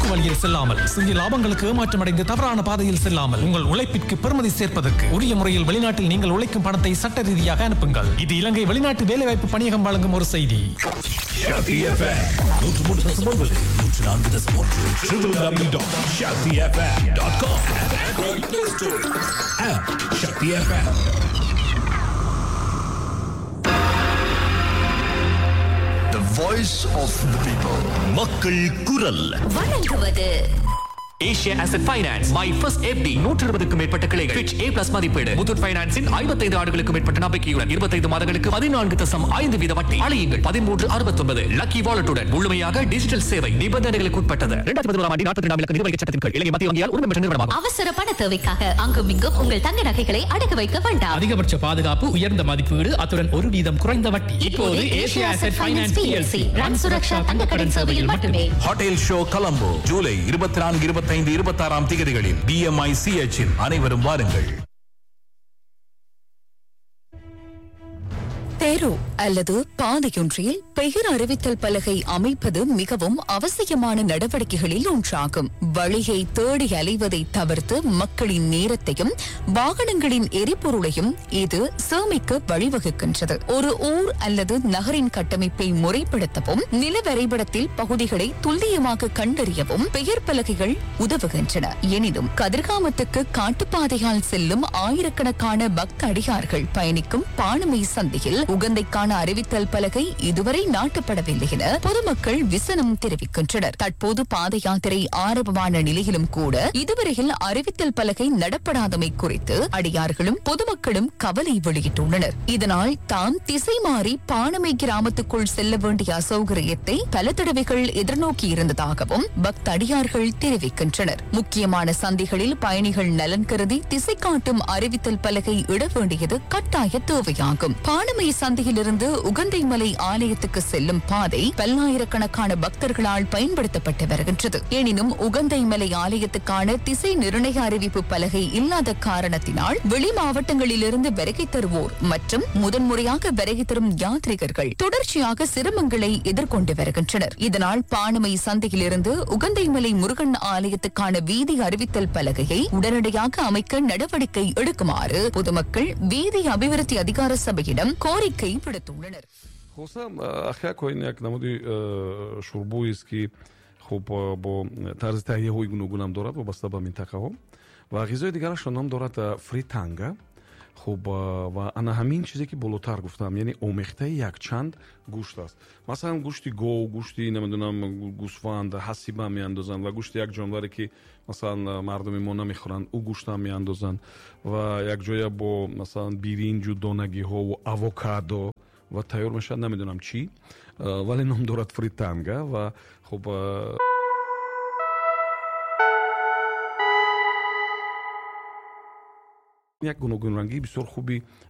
குறுக்கு வழியில் செல்லாமல் சிறிய லாபங்களுக்கு ஏமாற்றம் அடைந்து தவறான பாதையில் செல்லாமல் உங்கள் உழைப்பிற்கு பெருமதி சேர்ப்பதற்கு உரிய முறையில் வெளிநாட்டில் நீங்கள் உழைக்கும் பணத்தை சட்ட ரீதியாக அனுப்புங்கள் இது இலங்கை வெளிநாட்டு வேலைவாய்ப்பு பணியகம் வழங்கும் ஒரு செய்தி Shakti FM. நூற்று மூன்று தசம் ஒன்பது நூற்று நான்கு தசம் ஒன்று www.shaktifm.com Android Play Store. App Shakti FM. The voice of the people. மக்கள் குரல் வழங்குவது Asia asset finance my first FD நூற்று இருபதுக்கும் மேற்பட்ட கிளைகள் ஃபிட்ச் ஏ பிளஸ் மதிப்பீடு முத்தூட் ஃபைனான்ஸின் ஐம்பத்தைந்து ஆண்டுகளுக்கு மேற்பட்ட நம்பிக்கையுடன் இருபத்தைந்து மாதங்களுக்கு பதினான்கு தசம் ஐந்து வீத வட்டி அழையுங்கள் பதிமூன்று அறுபத்தொன்பது லக்கி வாலெட்டுடன் முழுமையாக டிஜிட்டல் சேவை நிபந்தனைகளுக்கு உட்பட்டது இரண்டாயிரத்தி பதினோராம் ஆண்டு நாற்பத்தி ரெண்டாம் இலக்க நிர்வகிக்க சட்டத்தின் கீழ் இலங்கை மத்திய வங்கியால் உரிமை பெற்ற நிறுவனமாகும் அவசர பண தேவைக்காக அங்கும் இங்கும் உங்கள் தங்க நகைகளை அடகு வைக்க வேண்டாம் அதிகபட்ச பாதுகாப்பு உயர்ந்த மதிப்பீடு அத்துடன் ஒரு வீதம் குறைந்த வட்டி இப்போது ஏசியா அசெட் ஃபைனான்ஸ் பிஎல்சி ரன் சுரக்ஷா தங்க கடன் சேவையில் மட்டுமே ஹோட்டல் ஷோ கொலம்போ ஜூலை இருபத்தி நான்கு இருபத்தைந்து இருபத்தி ஆறாம் திகதிகளில் பிஎம்ஐ சிஎச்சில் அனைவரும் வாருங்கள் தெரு அல்லது பாதையொன்றில் பெயர் அறிவித்தல் பலகை அமைப்பது மிகவும் அவசியமான நடவடிக்கைகளில் ஒன்றாகும் வழியை தேடி அலைவதை தவிர்த்து மக்களின் நேரத்தையும் வாகனங்களின் எரிபொருளையும் இது சேமிக்க வழிவகுக்கின்றது ஒரு ஊர் அல்லது நகரின் கட்டமைப்பை முறைப்படுத்தவும் நில வரைபடத்தில் பகுதிகளை துல்லியமாக கண்டறியவும் பெயர் பலகைகள் உதவுகின்றன எனினும் கதிர்காமத்துக்கு காட்டுப்பாதையால் செல்லும் ஆயிரக்கணக்கான பக்த அடியார்கள் பயணிக்கும் பாணமை சந்தையில் உகந்தைக்கான அறிவித்தல் பலகை இதுவரை நாட்டப்படவில்லை என பொதுமக்கள் விசனம் தெரிவிக்கின்றனர் தற்போது பாத யாத்திரை ஆரம்பமான நிலையிலும் கூட இதுவரையில் அறிவித்தல் பலகை நடப்படாதமை குறித்து அடியார்களும் பொதுமக்களும் கவலை வெளியிட்டுள்ளனர் இதனால் தாம் திசை மாறி பாணமை கிராமத்துக்குள் செல்ல வேண்டிய அசௌகரியத்தை பல தடவைகள் எதிர்நோக்கி இருந்ததாகவும் பக்த அடியார்கள் தெரிவிக்கின்றனர் முக்கியமான சந்தைகளில் பயணிகள் நலன் கருதி திசை காட்டும் அறிவித்தல் பலகை இட வேண்டியது கட்டாய தேவையாகும் பாணமை சந்தையிலிருந்து உகந்தை மலை ஆலயத்துக்கு செல்லும் பாதை பல்லாயிரக்கணக்கான பக்தர்களால் பயன்படுத்தப்பட்டு வருகின்றது எனினும் உகந்தை மலை ஆலயத்துக்கான திசை நிர்ணய அறிவிப்பு பலகை இல்லாத காரணத்தினால் வெளி மாவட்டங்களிலிருந்து வருகை தருவோர் மற்றும் முதன்முறையாக வருகை தரும் யாத்ரிகர்கள் தொடர்ச்சியாக சிரமங்களை எதிர்கொண்டு வருகின்றனர் இதனால் பாணமை சந்தையிலிருந்து உகந்தைமலை முருகன் ஆலயத்துக்கான வீதி அறிவித்தல் பலகையை உடனடியாக அமைக்க நடவடிக்கை எடுக்குமாறு பொதுமக்கள் வீதி அபிவிருத்தி அதிகார சபையிடம் கோரிக்கை விடுத்துள்ளனர் خواستم اخیر کنیم یک نمودی شوربویی است که خب با طرز تهیه های گوناگون هم دارد وابسته به منطقه ها و غذای دیگرش نام دارد فریتانگا خب و انا همین چیزی که بالاتر گفتم یعنی اومیخته یک چند گوشت است مثلا گوشتی گو گوشتی نمیدونم گوسفند حسیبه میاندازن و گوشت یک جانوری که مثلا مردم ما نمیخورند او گوشت هم میاندازن و یک جای با مثلا بیرینج و دانگی ها و авокадо و تیار میشه نمیدونم چی ولی نام دارد فریتانگا و خب یک گوناگون رنگی بسیار خوبی